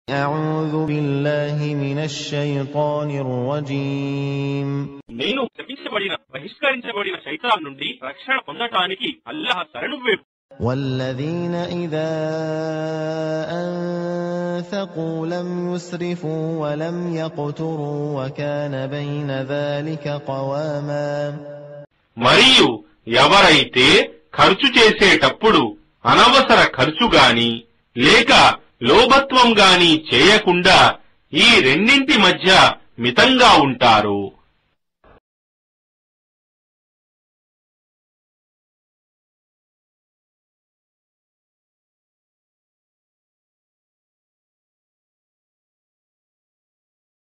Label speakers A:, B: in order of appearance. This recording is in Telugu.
A: أعوذ بالله من الشيطان الرجيم
B: నేను శపించబడిన బహిష్కరించబడిన శైతాన్ నుండి రక్షణ పొందటానికి అల్లాహ్ శరణు వేపు
A: والذين إذا أنفقوا لم يسرفوا ولم يقتروا وكان بين ذلك قواما
C: మరియు ఎవరైతే ఖర్చు చేసేటప్పుడు అనవసర ఖర్చు గాని లేక లోభత్వం గాని చేయకుండా ఈ రెండింటి మధ్య మితంగా ఉంటారు